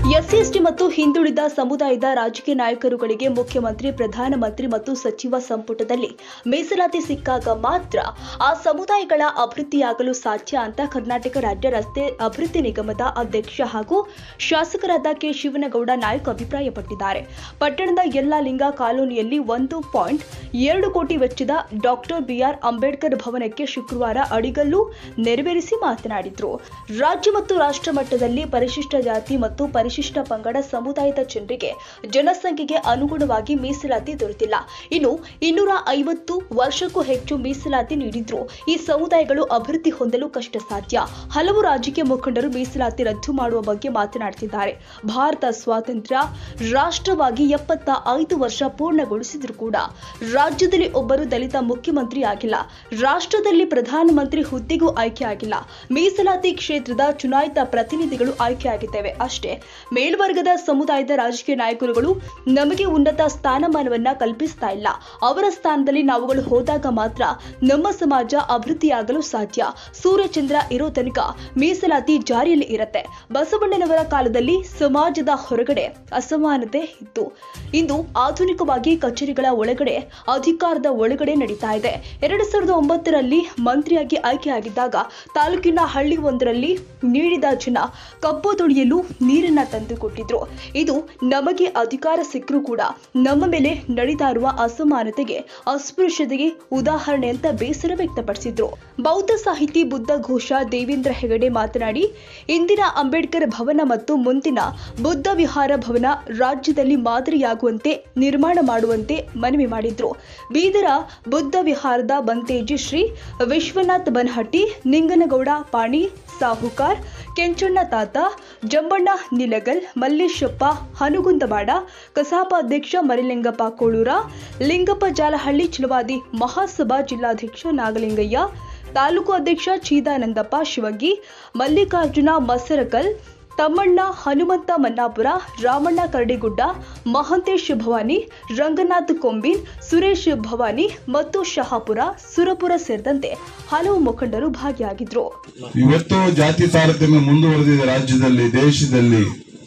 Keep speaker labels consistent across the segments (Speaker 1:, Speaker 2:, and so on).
Speaker 1: SC ST ಮತ್ತು ಹಿಂದುಳಿದ ಸಮುದಾಯದ ರಾಜಕೀಯ ನಾಯಕರುಗಳಿಗೆ ಮುಖ್ಯಮಂತ್ರಿ ಪ್ರಧಾನಮಂತ್ರಿ ಮತ್ತು ಸಚಿವ ಸಂಪುಟದಲ್ಲಿ ಮೀಸಲಾತಿ ಸಿಕ್ಕಾಗ ಮಾತ್ರ ಆ ಸಮುದಾಯಗಳ ಅಭಿವೃದ್ಧಿಯಾಗಲು ಸಾಧ್ಯ ಅಂತ ಕರ್ನಾಟಕ ರಾಜ್ಯ ರಸ್ತೆ ಅಭಿವೃದ್ಧಿ ನಿಗಮದ ಅಧ್ಯಕ್ಷ ಹಾಗೂ ಶಾಸಕರಾದ ಕೆ ಶಿವನಗೌಡ ನಾಯಕ್ ಅಭಿಪ್ರಾಯಪಟ್ಟಿದ್ದಾರೆ ಪಟ್ಟಣದ ಯಲ್ಲಾಲಿಂಗ ಕಾಲೋನಿಯಲ್ಲಿ ಒಂದು ಪಾಯಿಂಟ್ ಎರಡು ಕೋಟಿ ವೆಚ್ಚದ ಡಾಕ್ಟರ್ ಬಿಆರ್ ಅಂಬೇಡ್ಕರ್ ಭವನಕ್ಕೆ ಶುಕ್ರವಾರ ಅಡಿಗಲ್ಲು ನೆರವೇರಿಸಿ ಮಾತನಾಡಿದರು ರಾಜ್ಯ ಮತ್ತು ರಾಷ್ಟ್ರ ಮಟ್ಟದಲ್ಲಿ ಪರಿಶಿಷ್ಟ ಜಾತಿ ಮತ್ತು ಪರಿಶಿಷ್ಟ ಪಂಗಡ ಸಮುದಾಯದ ಜನರಿಗೆ ಜನಸಂಖ್ಯೆಗೆ ಅನುಗುಣವಾಗಿ ಮೀಸಲಾತಿ ದೊರೆತಿಲ್ಲ ಇನ್ನು ಇನ್ನೂರ ಐವತ್ತು ವರ್ಷಕ್ಕೂ ಹೆಚ್ಚು ಮೀಸಲಾತಿ ನೀಡಿದ್ರು ಈ ಸಮುದಾಯಗಳು ಅಭಿವೃದ್ಧಿ ಹೊಂದಲು ಕಷ್ಟ ಸಾಧ್ಯ ಹಲವು ರಾಜಕೀಯ ಮುಖಂಡರು ಮೀಸಲಾತಿ ರದ್ದು ಮಾಡುವ ಬಗ್ಗೆ ಮಾತನಾಡುತ್ತಿದ್ದಾರೆ ಭಾರತ ಸ್ವಾತಂತ್ರ್ಯ ರಾಷ್ಟ್ರವಾಗಿ ಎಪ್ಪತ್ತ ಐದು ವರ್ಷ ಪೂರ್ಣಗೊಳಿಸಿದ್ರು ಕೂಡ ರಾಜ್ಯದಲ್ಲಿ ಒಬ್ಬರು ದಲಿತ ಮುಖ್ಯಮಂತ್ರಿ ಆಗಿಲ್ಲ ರಾಷ್ಟ್ರದಲ್ಲಿ ಪ್ರಧಾನಮಂತ್ರಿ ಹುದ್ದೆಗೂ ಆಯ್ಕೆ ಆಗಿಲ್ಲ ಮೀಸಲಾತಿ ಕ್ಷೇತ್ರದ ಚುನಾಯಿತ ಪ್ರತಿನಿಧಿಗಳು ಆಯ್ಕೆಯಾಗಿದ್ದೇವೆ ಅಷ್ಟೇ ಮೇಲ್ವರ್ಗದ ಸಮುದಾಯದ ರಾಜಕೀಯ ನಾಯಕರುಗಳು ನಮಗೆ ಉನ್ನತ ಸ್ಥಾನಮಾನವನ್ನ ಕಲ್ಪಿಸ್ತಾ ಇಲ್ಲ ಅವರ ಸ್ಥಾನದಲ್ಲಿ ನಾವುಗಳು ಹೋದಾಗ ಮಾತ್ರ ನಮ್ಮ ಸಮಾಜ ಅಭಿವೃದ್ಧಿಯಾಗಲು ಸಾಧ್ಯ ಸೂರ್ಯಚಂದ್ರ ಇರೋ ತನಕ ಮೀಸಲಾತಿ ಜಾರಿಯಲ್ಲಿ ಇರುತ್ತೆ ಬಸವಣ್ಣನವರ ಕಾಲದಲ್ಲಿ ಸಮಾಜದ ಹೊರಗಡೆ ಅಸಮಾನತೆ ಇತ್ತು ಇಂದು ಆಧುನಿಕವಾಗಿ ಕಚೇರಿಗಳ ಒಳಗಡೆ ಅಧಿಕಾರದ ಒಳಗಡೆ ನಡೀತಾ ಇದೆ ಎರಡು ಸಾವಿರದ ಒಂಬತ್ತರಲ್ಲಿ ಮಂತ್ರಿಯಾಗಿ ಆಯ್ಕೆಯಾಗಿದ್ದಾಗ ತಾಲೂಕಿನ ಹಳ್ಳಿ ಒಂದರಲ್ಲಿ ನೀಡಿದ ಜನ ಕಬ್ಬು ತೊಳೆಯಲು ನೀರನ್ನ ತಂದು ಕೊಟ್ಟಿದ್ರು ಇದು ನಮಗೆ ಅಧಿಕಾರ ಸಿಕ್ಕರೂ ಕೂಡ ನಮ್ಮ ಮೇಲೆ ನಡೀತಾ ಇರುವ ಅಸಮಾನತೆಗೆ ಅಸ್ಪೃಶ್ಯತೆಗೆ ಉದಾಹರಣೆ ಅಂತ ಬೇಸರ ವ್ಯಕ್ತಪಡಿಸಿದ್ರು ಬೌದ್ಧ ಸಾಹಿತಿ ಬುದ್ಧ ಘೋಷ ದೇವೇಂದ್ರ ಹೆಗಡೆ ಮಾತನಾಡಿ ಇಂದಿನ ಅಂಬೇಡ್ಕರ್ ಭವನ ಮತ್ತು ಮುಂದಿನ ಬುದ್ಧ ವಿಹಾರ ಭವನ ರಾಜ್ಯದಲ್ಲಿ ಮಾದರಿಯಾಗುವಂತೆ ನಿರ್ಮಾಣ ಮಾಡುವಂತೆ ಮನವಿ ಮಾಡಿದ್ರು ಬೀದರ ಬುದ್ಧ ವಿಹಾರದ ಬಂತೇಜಿ ಶ್ರೀ ವಿಶ್ವನಾಥ್ ಬನಹಟ್ಟಿ ನಿಂಗನಗೌಡ ಪಾಣಿ ಸಾಹುಕಾರ್ ಕೆಂಚಣ್ಣ ತಾತ ಜಂಬಣ್ಣ ನಿಲಗಲ್ ಮಲ್ಲೇಶಪ್ಪ ಹನುಗುಂದವಾಡ ಕಸಾಪ ಅಧ್ಯಕ್ಷ ಮರಿಲಿಂಗಪ್ಪ ಕೋಳೂರ ಲಿಂಗಪ್ಪ ಜಾಲಹಳ್ಳಿ ಚಿಲವಾದಿ ಮಹಾಸಭಾ ಜಿಲ್ಲಾಧ್ಯಕ್ಷ ನಾಗಲಿಂಗಯ್ಯ ತಾಲೂಕು ಅಧ್ಯಕ್ಷ ಚೀದಾನಂದಪ್ಪ ಶಿವಗಿ ಮಲ್ಲಿಕಾರ್ಜುನ ಮಸರಕಲ್ ತಮ್ಮಣ್ಣ ಹನುಮಂತ ಮನ್ನಾಪುರ ರಾಮಣ್ಣ ಕರಡಿಗುಡ್ಡ ಮಹಂತೇಶ್ ಭವಾನಿ ರಂಗನಾಥ್ ಕೊಂಬಿನ್ ಸುರೇಶ್ ಭವಾನಿ ಮತ್ತು ಶಹಾಪುರ ಸುರಪುರ ಸೇರಿದಂತೆ ಹಲವು ಮುಖಂಡರು ಭಾಗಿಯಾಗಿದ್ರು
Speaker 2: ಇವತ್ತು ಜಾತಿ ತಾರತಮ್ಯ ಮುಂದುವರೆದಿದೆ ರಾಜ್ಯದಲ್ಲಿ ದೇಶದಲ್ಲಿ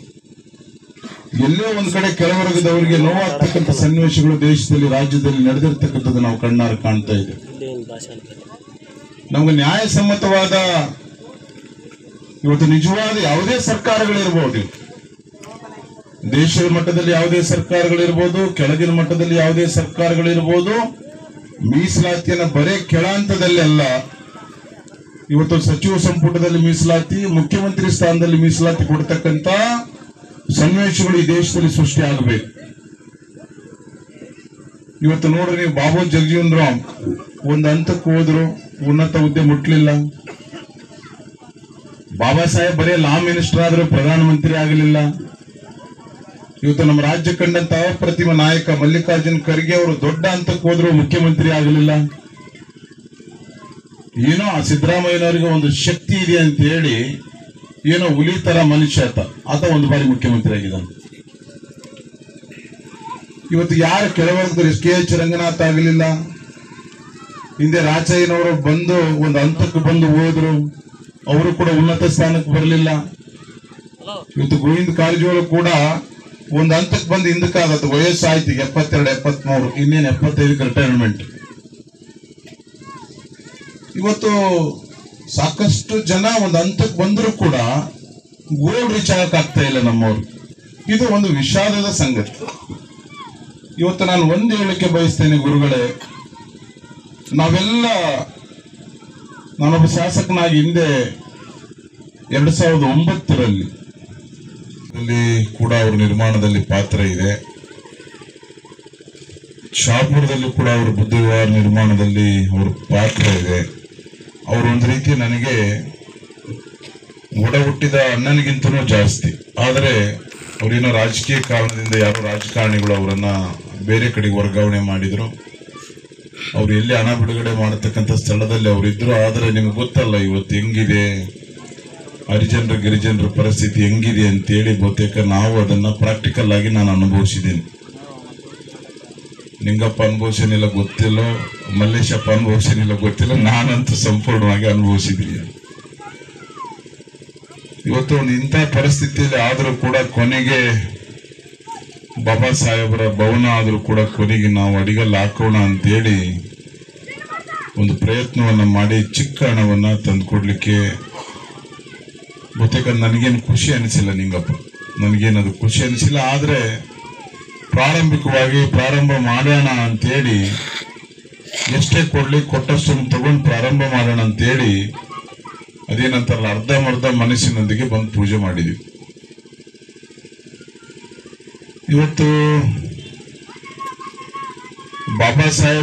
Speaker 2: ಎಲ್ಲೋ ಒಂದ್ ಕಡೆ ಕೆಳವರ್ಗದವರಿಗೆ ನೋವಾಗ್ತಕ್ಕಂಥ ಸನ್ನಿವೇಶಗಳು ದೇಶದಲ್ಲಿ ರಾಜ್ಯದಲ್ಲಿ ನಡೆದಿರ್ತಕ್ಕಂಥದ್ದು ನಾವು ಕಣ್ಣಾರೆ ಕಾಣ್ತಾ ಇದ್ದೇವೆ ನಮ್ಗೆ ನ್ಯಾಯಸಮ್ಮತವಾದ ಇವತ್ತು ನಿಜವಾದ ಯಾವುದೇ ಸರ್ಕಾರಗಳಿರ್ಬೋದು ದೇಶದ ಮಟ್ಟದಲ್ಲಿ ಯಾವುದೇ ಸರ್ಕಾರಗಳಿರ್ಬೋದು ಕೆಳಗಿನ ಮಟ್ಟದಲ್ಲಿ ಯಾವುದೇ ಸರ್ಕಾರಗಳಿರ್ಬೋದು ಮೀಸಲಾತಿಯನ್ನ ಬರೇ ಕೆಳ ಹಂತದಲ್ಲಿ ಅಲ್ಲ ಇವತ್ತು ಸಚಿವ ಸಂಪುಟದಲ್ಲಿ ಮೀಸಲಾತಿ ಮುಖ್ಯಮಂತ್ರಿ ಸ್ಥಾನದಲ್ಲಿ ಮೀಸಲಾತಿ ಕೊಡ್ತಕ್ಕಂತ ಸನ್ನಿವೇಶಗಳು ಈ ದೇಶದಲ್ಲಿ ಸೃಷ್ಟಿ ಆಗಬೇಕು ಇವತ್ತು ನೋಡ್ರಿ ನೀವು ಬಾಬು ಜಗಜೀವನ್ ರಾಮ್ ಒಂದು ಹಂತಕ್ಕೆ ಹೋದ್ರು ಉನ್ನತ ಹುದ್ದೆ ಮುಟ್ಲಿಲ್ಲ ಬಾಬಾ ಸಾಹೇಬ್ ಬರೀ ಲಾ ಮಿನಿಸ್ಟರ್ ಆದ್ರೆ ಪ್ರಧಾನಮಂತ್ರಿ ಆಗಲಿಲ್ಲ ಇವತ್ತು ನಮ್ಮ ರಾಜ್ಯ ಕಂಡಂತ ಅಪ್ರತಿಮ ನಾಯಕ ಮಲ್ಲಿಕಾರ್ಜುನ್ ಖರ್ಗೆ ಅವರು ದೊಡ್ಡ ಹಂತಕ್ಕೆ ಹೋದ್ರು ಮುಖ್ಯಮಂತ್ರಿ ಆಗಲಿಲ್ಲ ಏನೋ ಆ ಸಿದ್ದರಾಮಯ್ಯನವರಿಗೆ ಒಂದು ಶಕ್ತಿ ಇದೆ ಅಂತ ಹೇಳಿ ಏನೋ ಹುಲಿ ತರ ಮನುಷ್ಯ ಆತ ಆತ ಒಂದು ಬಾರಿ ಮುಖ್ಯಮಂತ್ರಿ ಆಗಿದ್ದಾನೆ ಇವತ್ತು ಯಾರು ಕೆಳವರ್ಗದ ಕೆ ಎಚ್ ರಂಗನಾಥ್ ಆಗಲಿಲ್ಲ ಹಿಂದೆ ರಾಚಯ್ಯನವರು ಬಂದು ಒಂದು ಹಂತಕ್ಕೆ ಬಂದು ಹೋದ್ರು ಅವರು ಕೂಡ ಉನ್ನತ ಸ್ಥಾನಕ್ಕೆ ಬರಲಿಲ್ಲ ಇವತ್ತು ಗೋವಿಂದ ಕಾರಜೋಳ ಕೂಡ ಒಂದು ಹಂತಕ್ಕೆ ಬಂದು ಹಿಂದಕ್ಕಾಗತ್ತೆ ವಯಸ್ಸಾಯ್ತು ಈಗ ಎಪ್ಪತ್ತೆರಡು ಎಪ್ಪತ್ಮೂರು ಇನ್ನೇನು ಎಪ್ಪತ್ತೈದಕ್ಕೆ ರಿಟೈರ್ಮೆಂಟ್ ಇವತ್ತು ಸಾಕಷ್ಟು ಜನ ಒಂದು ಹಂತಕ್ಕೆ ಬಂದರೂ ಕೂಡ ಗೋಲ್ ರೀಚ್ ಆಗಕ್ಕಾಗ್ತಾ ಇಲ್ಲ ನಮ್ಮವ್ರು ಇದು ಒಂದು ವಿಷಾದದ ಸಂಗತಿ ಇವತ್ತು ನಾನು ಒಂದು ಹೇಳಕ್ಕೆ ಬಯಸ್ತೇನೆ ಗುರುಗಳೇ ನಾವೆಲ್ಲ ನಾನೊಬ್ಬ ಶಾಸಕನಾಗಿ ಹಿಂದೆ ಎರಡ್ ಸಾವಿರದ ಒಂಬತ್ತರಲ್ಲಿ ಅಲ್ಲಿ ಕೂಡ ಅವ್ರ ನಿರ್ಮಾಣದಲ್ಲಿ ಪಾತ್ರ ಇದೆ ಶಾಪುರದಲ್ಲಿ ಕೂಡ ಅವರ ಬುದ್ಧ ವಿಹಾರ ನಿರ್ಮಾಣದಲ್ಲಿ ಅವ್ರ ಪಾತ್ರ ಇದೆ ಅವರು ಒಂದು ರೀತಿ ನನಗೆ ಒಡ ಹುಟ್ಟಿದ ಅಣ್ಣನಿಗಿಂತನೂ ಜಾಸ್ತಿ ಆದರೆ ಅವರೇನೋ ರಾಜಕೀಯ ಕಾರಣದಿಂದ ಯಾರೋ ರಾಜಕಾರಣಿಗಳು ಅವರನ್ನ ಬೇರೆ ಕಡೆಗೆ ವರ್ಗಾವಣೆ ಮಾಡಿದ್ರು ಅವ್ರು ಎಲ್ಲಿ ಹಣ ಬಿಡುಗಡೆ ಮಾಡತಕ್ಕಂಥ ಸ್ಥಳದಲ್ಲಿ ಅವರಿದ್ರು ಆದರೆ ನಿಮ್ಗೆ ಗೊತ್ತಲ್ಲ ಇವತ್ತು ಹೆಂಗಿದೆ ಹರಿಜನರ ಗಿರಿಜನರ ಪರಿಸ್ಥಿತಿ ಹೆಂಗಿದೆ ಅಂತೇಳಿ ಬಹುತೇಕ ನಾವು ಅದನ್ನ ಪ್ರಾಕ್ಟಿಕಲ್ ಆಗಿ ನಾನು ಅನುಭವಿಸಿದ್ದೀನಿ ನಿಂಗಪ್ಪ ಅನುಭವಿಸೇನಿಲ್ಲ ಗೊತ್ತಿಲ್ಲ ಮಲ್ಲೇಶಪ್ಪ ಅನುಭವಿಸೇನಿಲ್ಲ ಗೊತ್ತಿಲ್ಲ ನಾನಂತೂ ಸಂಪೂರ್ಣವಾಗಿ ಅನುಭವಿಸಿದ್ದೀನಿ ಇವತ್ತು ಒಂದು ಇಂಥ ಪರಿಸ್ಥಿತಿಯಲ್ಲಿ ಆದರೂ ಕೂಡ ಕೊನೆಗೆ ಬಾಬಾ ಸಾಹೇಬರ ಭವನ ಆದರೂ ಕೂಡ ಕೊನೆಗೆ ನಾವು ಅಡಿಗಲ್ಲಿ ಹಾಕೋಣ ಅಂತೇಳಿ ಒಂದು ಪ್ರಯತ್ನವನ್ನ ಮಾಡಿ ಚಿಕ್ಕ ಹಣವನ್ನ ತಂದುಕೊಡ್ಲಿಕ್ಕೆ ಬಹುತೇಕ ನನಗೇನು ಖುಷಿ ಅನಿಸಿಲ್ಲ ನಿಂಗಪ್ಪ ನನಗೇನದು ಖುಷಿ ಅನಿಸಿಲ್ಲ ಆದ್ರೆ ಪ್ರಾರಂಭಿಕವಾಗಿ ಪ್ರಾರಂಭ ಮಾಡೋಣ ಅಂತೇಳಿ ಎಷ್ಟೇ ಕೊಡ್ಲಿ ಕೊಟ್ಟಷ್ಟನ್ನು ತಗೊಂಡು ಪ್ರಾರಂಭ ಮಾಡೋಣ ಅಂತೇಳಿ ಅದೇನಂತಾರಲ್ಲ ಅರ್ಧಂಬರ್ಧ ಮನಸ್ಸಿನೊಂದಿಗೆ ಬಂದು ಪೂಜೆ ಮಾಡಿದ್ವಿ ಇವತ್ತು ಬಾಬಾ ಸಾಹೇಬ್